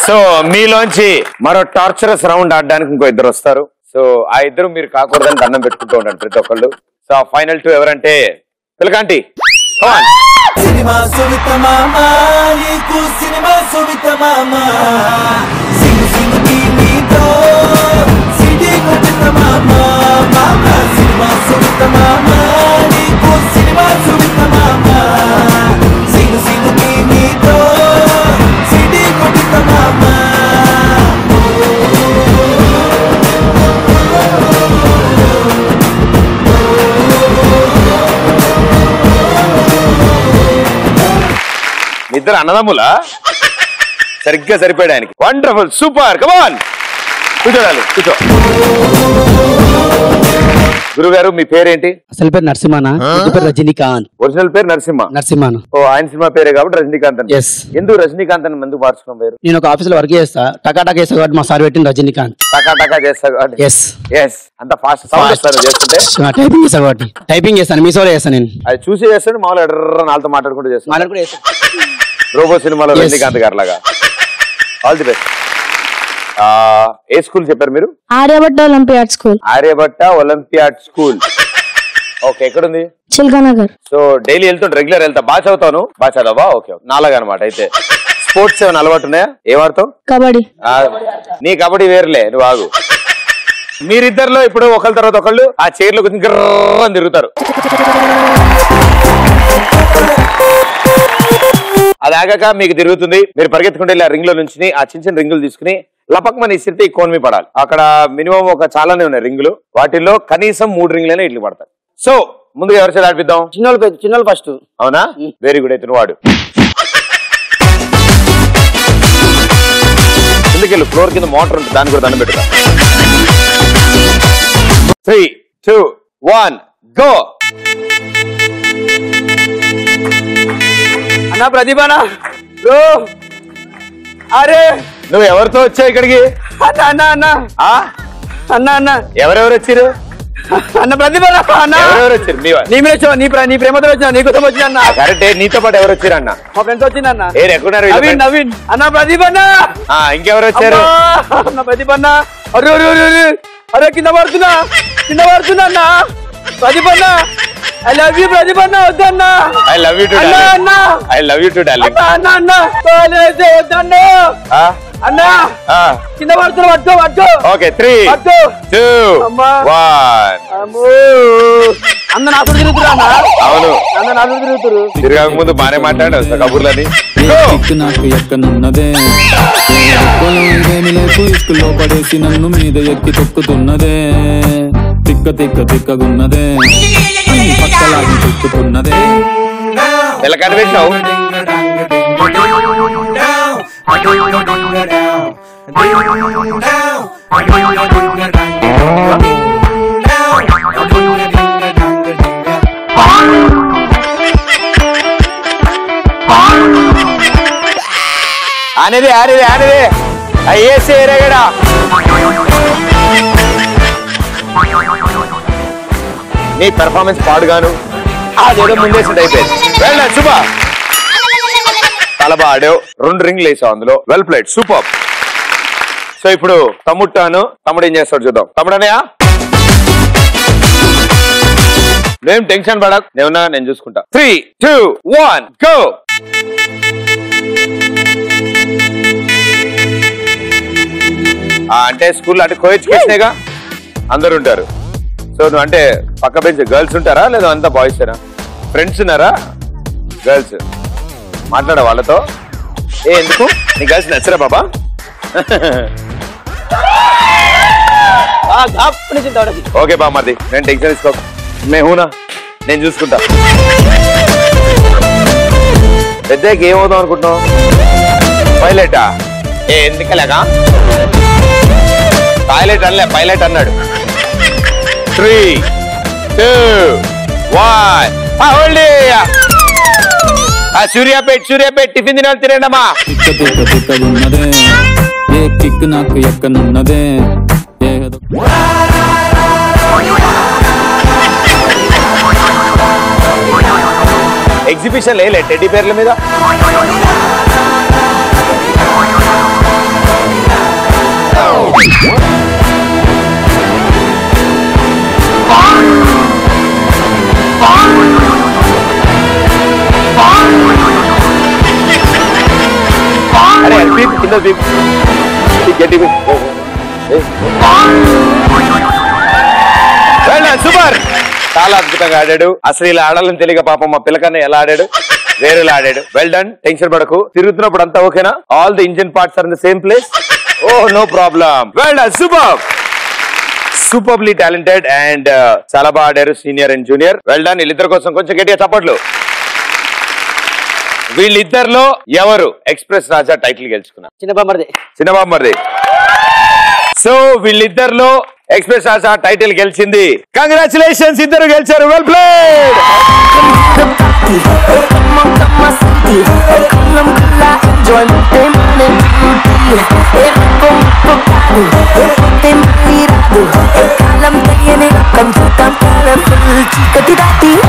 So మీలోంచి మరో torturous round ఆడడానికి ఇంకో ఇద్దరు వస్తారు సో ఆ ఇద్దరు మీరు కాకూడదని దండం పెట్టుకుంటూ ఉంటారు ప్రతి ఒక్కళ్ళు సో ఫైనల్ టూ ఎవరంటే పిలకాంటి Come on. సినిమా సువిత మామ నీకు సినిమా సువిత మామ సింగ్ సింగ్ కి నీతో సిటీ కొట్టిన మామ మామ సినిమా సువిత మామ నీకు సినిమా సువిత మామ సింగ్ సింగ్ కి నీతో సిటీ కొట్టిన మామ మీ ఇద్దరు అన్నదమ్ములా సరిగ్గా సరిపోయాడు ఆయనకి వండర్ఫుల్ సూపర్ కమాన్ కూర్చోడాలి కూర్చో గురుగారు మీ పేరేంటి అసలు పేరు నరసింహన ఇంటి పేరు రజనీకాంత్ ఒరిజినల్ పేరు నరసింహ నరసింహన ఓ ఆయన సినిమా పేరే కాబట్టి రజనీకాంత్ అని Yes. ఎందుకు రజనీకాంత్ అని ఎందుకు మార్చుకున్నాం పేరు నేను ఒక ఆఫీస్ లో వర్క్ చేస్తా టకా టకా చేస్తా కాబట్టి మా సార్ పెట్టిన రజనీకాంత్ టకా టకా చేస్తా కాబట్టి ఎస్ ఎస్ అంత ఫాస్ట్ సౌండ్ వస్తాను చేస్తుంటే టైపింగ్ చేస్తా కాబట్టి టైపింగ్ చేస్తాను మీ సోలో చేస్తాను నేను అది చూసి చేస్తాడు మామూలు ఎర్ర నాళ్ళతో మాట్లాడుకుంటూ చేస్తాను మాట్లాడి కూడా చేస్తా రోబో సినిమాలో Yes. రజనీకాంత్ గారు లాగా ఆల్ ది బెస్ట్ ఏ స్కూల్ చెప్పారు మీరు Aryabhatta olympiad school Aryabhatta olympiad school okay ఎక్కడుంది చిల్కానగర్ సో డైలీ వెళ్తుంటే రెగ్యులర్ వెళ్తా బాగా చదువుతాను బాగా చదవా ఓకే నాలాగా అనమాట అయితే స్పోర్ట్స్ ఏమైనా అలవాటు ఉన్నాయా ఏం ఆడతావు కబడ్డీ ఆ, నీ కబడ్డీ వేరులే నువ్వు ఆగు మీరిద్దరిలో ఇప్పుడు ఒకళ్ళ తర్వాత ఒకళ్ళు ఆ చైర్లో కూర్చొని గ్రని తిరుగుతారు అది ఆగాక మీకు తిరుగుతుంది మీరు పరిగెత్తుకుంటే వెళ్ళి ఆ రింగ్ లో నుంచి ఆ చిన్న చిన్న రింగులు తీసుకుని లపక్మని ఇసిరితే ఈ కోన్మి పడాలి అక్కడ మినిమం ఒక చాలానే ఉన్నాయి రింగులు వాటిల్లో కనీసం మూడు రింగులైనా ఇట్లు పడతాయి సో ముందుగా ఎవరి చేత ఆడిపిద్దాం చిన్నోళ్ళు చిన్నోళ్ళు ఫస్ట్ అవునా వెరీ గుడ్ అయితే నువ్వు వాడు కిందకెళ్ళు ఫ్లోర్ కింద మోటార్ ఉంటుంది దాన్ని కూడా దండం పెట్టుకో త్రీ టూ వన్ గో అన్న ప్రతిభనా బ్రో అరే నువ్వు ఎవరితో వచ్చావు ఇక్కడికి అన్న అన్న అన్న ఆ అన్న అన్న ఎవరెవరు వచ్చారు అన్న ప్రతిభనా అన్న ఎవరెవరు వచ్చారు మీ నీ మీద వచ్చావు నీ ప్ర- నీ ప్రేమతో వచ్చిన నీ కోసం వచ్చిన అన్న కరెక్టే నీతో పాటు ఎవరు వచ్చారు అన్న మా ఫ్రెండ్స్ వచ్చింది అన్న ఏ ఎక్కడున్నారు వీళ్ళ నవీన్ friends? నవీన్ అన్న ప్రదీపన్న ఆ, ఇంకెవరు వచ్చారు అమ్మా! అన్న ప్రదీపన్న అరే అరే అరే అరే అరే కింద పడుతున్నా కింద పడుతున్నా అన్న ప్రదీపన్న ఐ లవ్ యూ ప్రదీపన్న వద్దన్న ఐ లవ్ యూ టు అన్న అన్న I love you too darling అన్న అన్న అన్న కాలేజ్ వద్దన్న అన్న కింద పడుతున్నా పట్టుకో పట్టుకో ఓకే త్రీ పట్టుకో టూ అమ్మా. వన్ అమ్మో అన్న నాతో తిరుగుతురా అన్న అవును అన్న నాతో తిరుగుతురు తిరగక ముందు బానే మాట్లాడావు కబుర్లని ఏ కిక్ నాకు ఎక్కనున్నదే ఏ రెక్కలో ఇదేమి లేకు ఇసుకలో పడేసి నన్ను మీద ఎక్కి తొక్కుతున్నదే తిక్క తిక్క తిక్కగున్నదే అన్ని పక్కలాగి తిక్కుతున్నదే ఎలా కనిపెట్టినావు అనేది ఆనేది ఆనేది అయ్యేసి ఎరగడా నీ పెర్ఫార్మెన్స్ పాడుగాను అదేదో ముందేసింది అయిపోయింది వెళ్ళా శుభ చాలా బాగా ఆడావు రెండు రింగ్లు వేసావు అందులో వెల్ ప్లేట్ సూపర్ సో ఇప్పుడు తమ్ముట్టాను తమ్ముడు ఏం చేస్తాడు చూద్దాం తమ్ముడు అనయా నేను టెన్షన్ పడక్ నేనున్నా నేను చూసుకుంటా త్రీ టూ వన్ గో అంటే స్కూల్ అంటే కో ఎడ్యుకేషనేగా అందరు ఉంటారు సో నువ్వు అంటే పక్క బెంచ్ గర్ల్స్ ఉంటారా లేదా అంతా బాయ్స్ ఫ్రెండ్స్ ఉన్నారా గర్ల్స్ మాట్లాడ వాళ్ళతో ఏ ఎందుకు నీ గర్ల్స్ నచ్చరా బాబా ఓకే బా మరిది నేను టెన్షన్ తీసుకో నేను హూనా నేను చూసుకుంటా పెద్దకి ఏమవుదాం అనుకుంటున్నావు పైలటా ఏ ఎందుకలేగా పైలట్ అనలే పైలట్ అన్నాడు three two one Suryapet Suryapet tiffin తినాలి తినండమ్మా తిక్క తిక్క తిక్కగున్నదే ఏ కిక్ నాకు ఎక్కనున్నదే ఏ ఎగ్జిబిషన్ లేలే టెడ్డీ పేర్ల మీద అరే పీక్ కింద పీక్ పీక్, గట్టి పీక్. ఓ, ఓ. ఏయ్. Well done, సూపర్ చాలా అద్భుతంగా ఆడాడు అసలు ఇలా ఆడాలని తెలియక పాపం మా పిల్లకన్నా ఎలా ఆడాడు వేరేలా ఆడాడు వెల్ డన్ టెన్షన్ పడకు తిరుగుతున్నప్పుడు అంతా ఓకేనా all the engine parts are in the same place oh no problem well done super superly talented and చాలా బాగా ఆడారు senior and junior well done వీళ్ళిద్దరి కోసం కొంచెం గట్టిగా చప్పట్లు వీళ్ళిద్దరిలో ఎవరు ఎక్స్ప్రెస్ రాజా టైటిల్ గెలుచుకున్నారు చిన్న బామ్మర్ది చిన్నబాబు మరిది సో వీళ్ళిద్దరిలో ఎక్స్ప్రెస్ రాజా టైటిల్ గెలిచింది కంగ్రాచులేషన్స్ ఇద్దరు గెలిచారు వెల్ ప్లేడ్ చీకటి దాటి